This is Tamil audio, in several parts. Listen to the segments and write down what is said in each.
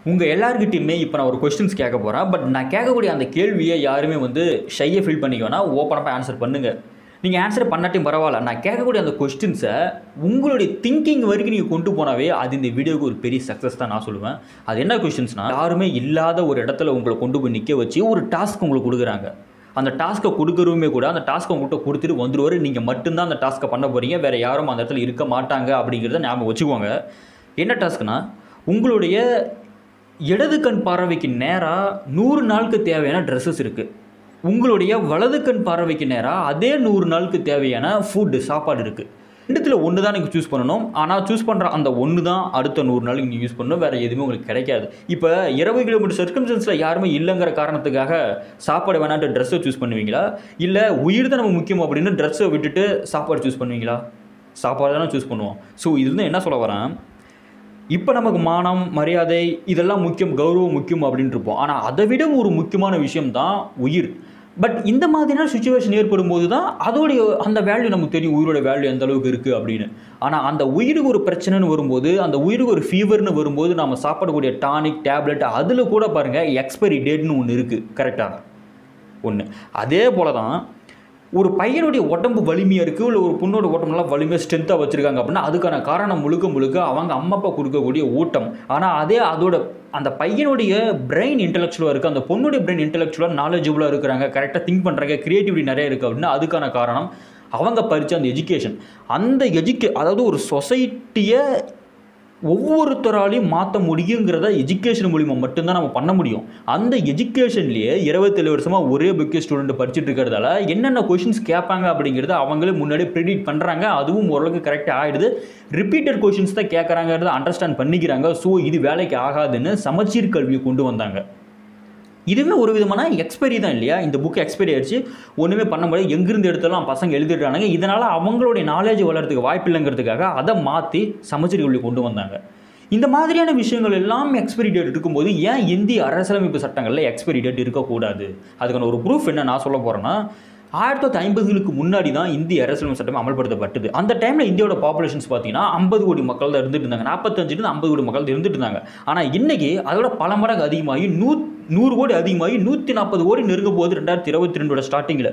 உங்கள் எல்லாருக்கிட்டையுமே இப்போ நான் ஒரு கொஸ்டின்ஸ் கேட்க போகிறேன் பட் நான் கேட்கக்கூடிய அந்த கேள்வியை யாருமே வந்து ஷையை ஃபீல் பண்ணிக்க வேணாம் ஓப்பனாக ஆன்சர் பண்ணுங்கள் நீங்கள் ஆன்சர் பண்ணாட்டையும் பரவாயில்ல நான் கேட்கக்கூடிய அந்த கொஸ்டின்ஸை உங்களுடைய திங்கிங் வரைக்கும் நீங்கள் கொண்டு போனாவே அது இந்த வீடியோக்கு ஒரு பெரிய சக்ஸஸ் தான் நான் சொல்லுவேன் அது என்ன கொஸ்டின்ஸ்னால் யாருமே இல்லாத ஒரு இடத்துல உங்களை கொண்டு போய் நிற்க வச்சு ஒரு டாஸ்க் உங்களுக்கு கொடுக்குறாங்க அந்த டாஸ்க்கை கொடுக்குறவுமே கூட அந்த டாஸ்க்கை உங்கள்கிட்ட கொடுத்துட்டு வந்துடுவார் நீங்கள் மட்டும்தான் அந்த டாஸ்க்கை பண்ண போகிறீங்க வேறு யாரும் அந்த இடத்துல இருக்க மாட்டாங்க அப்படிங்கிறத ஞாபகம் வச்சுக்கோங்க என்ன டாஸ்க்னா உங்களுடைய இடது கண் பார்வைக்கு நேராக நூறு நாளுக்கு தேவையான ட்ரெஸ்ஸஸ் இருக்குது உங்களுடைய வலது கண் பார்வைக்கு நேராக அதே நூறு நாளுக்கு தேவையான ஃபுட்டு சாப்பாடு இருக்குது ரெண்டுத்தில் ஒன்று தான் நீங்கள் சூஸ் பண்ணணும் ஆனால் சூஸ் பண்ணுற அந்த ஒன்று தான் அடுத்த நூறு நாளைக்கு நீங்கள் யூஸ் பண்ணணும் வேறு எதுவுமே உங்களுக்கு கிடைக்காது இப்போ இருபது கிலோமீட்டர் சர்க்கம்சன்ஸில் யாருமே இல்லைங்கிற காரணத்துக்காக சாப்பாடு வேணான்ட்டு ட்ரெஸ்ஸை சூஸ் பண்ணுவீங்களா இல்லை உயிர் தான் நம்ம முக்கியம் அப்படின்னு ட்ரெஸ்ஸை விட்டுட்டு சாப்பாடு சூஸ் பண்ணுவீங்களா சாப்பாடு தானே சூஸ் பண்ணுவோம் ஸோ இதுலேருந்து என்ன சொல்ல வரேன் இப்போ நமக்கு மானம் மரியாதை இதெல்லாம் முக்கியம் கௌரவம் முக்கியம் அப்படின்ட்டு இருப்போம் ஆனால் அதை விட ஒரு முக்கியமான விஷயம் தான் உயிர் பட் இந்த மாதிரியான சுச்சுவேஷன் ஏற்படும் போது தான் அதோடைய அந்த வேல்யூ நமக்கு தெரியும் உயிரோட வேல்யூ எந்த அளவுக்கு இருக்குது அப்படின்னு ஆனால் அந்த உயிருக்கு ஒரு பிரச்சனைன்னு வரும்போது அந்த உயிருக்கு ஒரு ஃபீவர்னு வரும்போது நம்ம சாப்பிடக்கூடிய டானிக் டேப்லெட் அதில் கூட பாருங்கள் எக்ஸ்பைரி டேட்னு ஒன்று இருக்குது கரெக்டாக ஒன்று அதே போல தான் ஒரு பையனுடைய உடம்பு வலிமையாக இருக்குது இல்லை ஒரு பொண்ணோட உடம்புலாம் வலிமையாக ஸ்ட்ரென்த்தாக வச்சுருக்காங்க அப்படின்னா அதுக்கான காரணம் முழுக்க முழுக்க அவங்க அம்மா அப்பா கொடுக்கக்கூடிய ஊட்டம் ஆனால் அதே அதோட அந்த பையனுடைய பிரெயின் இன்டெலெக்சுவலாக இருக்குது அந்த பொண்ணுடைய பிரெயின் இன்டெலெக்சுவலாக நாலேஜபுளாக இருக்கிறாங்க கரெக்டாக திங்க் பண்ணுறாங்க க்ரியேட்டிவிட்டி நிறைய இருக்குது அப்படின்னா அதுக்கான காரணம் அவங்க பறித்த அந்த எஜுகேஷன் அந்த எஜுகே அதாவது ஒரு சொசைட்டியை ஒவ்வொருத்தராலையும் மாற்ற முடியுங்கிறத எஜுகேஷன் மூலிமா மட்டும்தான் நம்ம பண்ண முடியும் அந்த எஜுகேஷன்லேயே இருபத்தேழு வருஷமாக ஒரே புக்கே ஸ்டூடெண்ட் படிச்சுட்டு இருக்கிறதால என்னென்ன கொஷின்ஸ் கேட்பாங்க அப்படிங்கிறத அவங்களே முன்னாடியே ப்ரிடிக்ட் பண்ணுறாங்க அதுவும் ஓரளவுக்கு கரெக்டாக ஆகிடுது ரிப்பீட்டட் கொஷின்ஸ் தான் கேட்குறாங்கிறத அண்டர்ஸ்டாண்ட் பண்ணிக்கிறாங்க ஸோ இது வேலைக்கு ஆகாதுன்னு சமச்சீர் கல்வியை கொண்டு வந்தாங்க இதுவுமே ஒரு விதமான எக்ஸ்பைரி தான் இல்லையா இந்த புக் எக்ஸ்பைரி ஆயிடுச்சு ஒன்றுமே பண்ண முடியாது எங்கிருந்து எடுத்தாலும் பசங்க எழுதிடுறாங்க இதனால் அவங்களுடைய நாலேஜ் வளர்கிறதுக்கு வாய்ப்பு இல்லைங்கிறதுக்காக அதை மாற்றி சமச்சீர் கல்வி கொண்டு வந்தாங்க இந்த மாதிரியான விஷயங்கள் எல்லாம் எக்ஸ்பைரி டேட் இருக்கும்போது ஏன் இந்திய அரசியலமைப்பு சட்டங்களில் எக்ஸ்பைரி டேட் இருக்கக்கூடாது அதுக்கான ஒரு ப்ரூஃப் என்ன நான் சொல்ல போகிறேன்னா ஆயிரத்தி தொள்ளாயிரத்தி ஐம்பதுகளுக்கு முன்னாடி தான் இந்திய அரசியலமைப்பு சட்டம் அமல்படுத்தப்பட்டது அந்த டைமில் இந்தியாவோட பாப்புலேஷன்ஸ் பார்த்தீங்கன்னா ஐம்பது கோடி மக்கள் தான் இருந்துட்டு இருந்தாங்க நாற்பத்தஞ்சுலேருந்து ஐம்பது கோடி மக்கள் இருந்துட்டு இருந்தாங்க ஆனால் இன்னைக்கு அதோட பல மடங்கு அதிகமாகி நூ நூறு கோடி அதிகமாகி நூற்றி நாற்பது கோடி நெருங்க போகுது ரெண்டாயிரத்தி இருபத்தி ரெண்டோட ஸ்டார்டிங்கில்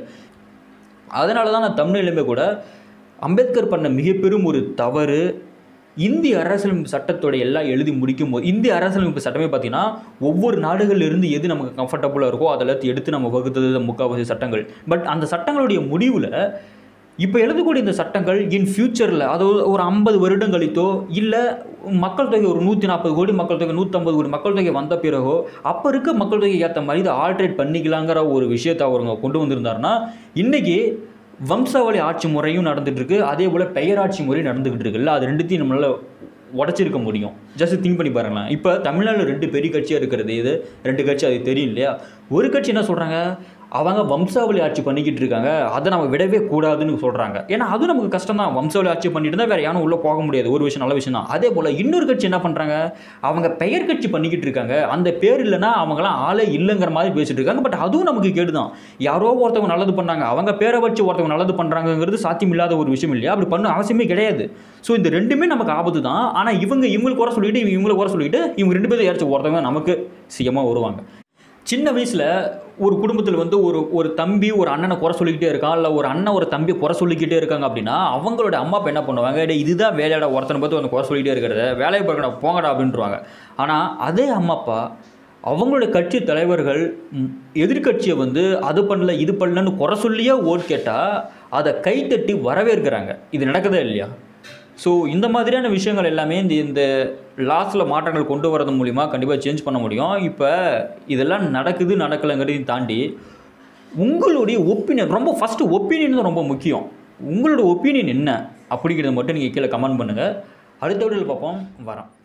அதனால தான் நான் தமிழ்நிலையுமே கூட அம்பேத்கர் பண்ண மிகப்பெரும் ஒரு தவறு இந்திய அரசியலமைப்பு சட்டத்தோட எல்லாம் எழுதி முடிக்கும் போது இந்திய அரசியலமைப்பு சட்டமே பார்த்தீங்கன்னா ஒவ்வொரு நாடுகள்ல இருந்து எது நமக்கு கம்ஃபர்டபுளாக இருக்கோ அதெல்லாம் எடுத்து நம்ம வகுத்தது தான் முக்கால்வாசி சட்டங்கள் பட் அந்த சட்டங்களுடைய முடிவில் இப்போ எழுதக்கூடிய இந்த சட்டங்கள் இன் ஃபியூச்சரில் அதாவது ஒரு ஐம்பது வருடம் கழித்தோ இல்லை மக்கள் தொகை ஒரு நூற்றி நாற்பது கோடி மக்கள் தொகை நூற்றம்பது கோடி மக்கள் தொகை வந்த பிறகோ அப்போ இருக்க மக்கள் தொகைக்கு ஏற்ற மாதிரி இதை ஆல்ட்ரேட் பண்ணிக்கலாங்கிற ஒரு விஷயத்தை அவங்க கொண்டு வந்திருந்தாருன்னா இன்றைக்கி வம்சாவளி ஆட்சி முறையும் நடந்துட்டு இருக்கு அதே போல் பெயராட்சி முறையும் நடந்துகிட்டு இருக்குல்ல அது ரெண்டுத்தையும் நம்மளால் உடச்சிருக்க முடியும் ஜஸ்ட் திங்க் பண்ணி பாருங்களேன் இப்போ தமிழ்நாட்டில் ரெண்டு பெரிய கட்சியாக இருக்கிறது இது ரெண்டு கட்சி அது தெரியும் இல்லையா ஒரு கட்சி என்ன சொல்கிறாங்க அவங்க வம்சாவளி ஆட்சி பண்ணிக்கிட்டு இருக்காங்க அதை நம்ம விடவே கூடாதுன்னு சொல்கிறாங்க ஏன்னா அது நமக்கு கஷ்டம் தான் வம்சாவளி ஆட்சி பண்ணிட்டு இருந்தால் வேறு யாரும் உள்ளே போக முடியாது ஒரு விஷயம் நல்ல விஷயம் தான் அதே போல் இன்னொரு கட்சி என்ன பண்ணுறாங்க அவங்க பெயர் கட்சி பண்ணிக்கிட்டு இருக்காங்க அந்த பேர் இல்லைன்னா அவங்களாம் ஆளே இல்லைங்கிற மாதிரி பேசிட்டு இருக்காங்க பட் அதுவும் நமக்கு கேடு தான் யாரோ ஒருத்தவங்க நல்லது பண்ணாங்க அவங்க பேரை வச்சு ஒருத்தவங்க நல்லது பண்ணுறாங்கிறது சாத்தியம் இல்லாத ஒரு விஷயம் இல்லையா அப்படி பண்ண அவசியமே கிடையாது ஸோ இந்த ரெண்டுமே நமக்கு ஆபத்து தான் ஆனால் இவங்க இவங்களுக்கு குறை சொல்லிட்டு இவங்க இவங்களை குறை சொல்லிட்டு இவங்க ரெண்டு பேரும் யாராச்சும் ஒருத்தவங்க நமக்கு சிஎமாக வருவாங்க சின்ன வயசில் ஒரு குடும்பத்தில் வந்து ஒரு ஒரு தம்பி ஒரு அண்ணனை குறை சொல்லிக்கிட்டே இருக்கான் இல்லை ஒரு அண்ணன் ஒரு தம்பி குறை சொல்லிக்கிட்டே இருக்காங்க அப்படின்னா அவங்களோட அம்மா அப்பா என்ன பண்ணுவாங்க டேய் இதுதான் வேலையோட ஒருத்தனை பார்த்து வந்து குறை சொல்லிக்கிட்டே இருக்கிறத வேலையை பார்க்கணும் போங்கடா அப்படின்ட்டுருவாங்க ஆனால் அதே அம்மா அப்பா அவங்களுடைய கட்சி தலைவர்கள் ம், எதிர்க்கட்சியை வந்து அது பண்ணல இது பண்ணலன்னு குறை சொல்லியே ஓட் கேட்டால் அதை கைத்தட்டி வரவேற்கிறாங்க இது நடக்குதா இல்லையா ஸோ இந்த மாதிரியான விஷயங்கள் எல்லாமே இந்த இந்த லாஸில் மாற்றங்கள் கொண்டு வரது மூலிமா கண்டிப்பாக சேஞ்ச் பண்ண முடியும் இப்போ இதெல்லாம் நடக்குது நடக்கலைங்கிறதையும் தாண்டி உங்களுடைய ஒப்பீனியன் ரொம்ப ஃபஸ்ட்டு ஒப்பீனியன் தான் ரொம்ப முக்கியம் உங்களோட ஒப்பீனியன் என்ன அப்படிங்கிறத மட்டும் நீங்கள் கீழே கமெண்ட் பண்ணுங்கள் அடுத்த வீடியோவில் பார்ப்போம் வரேன்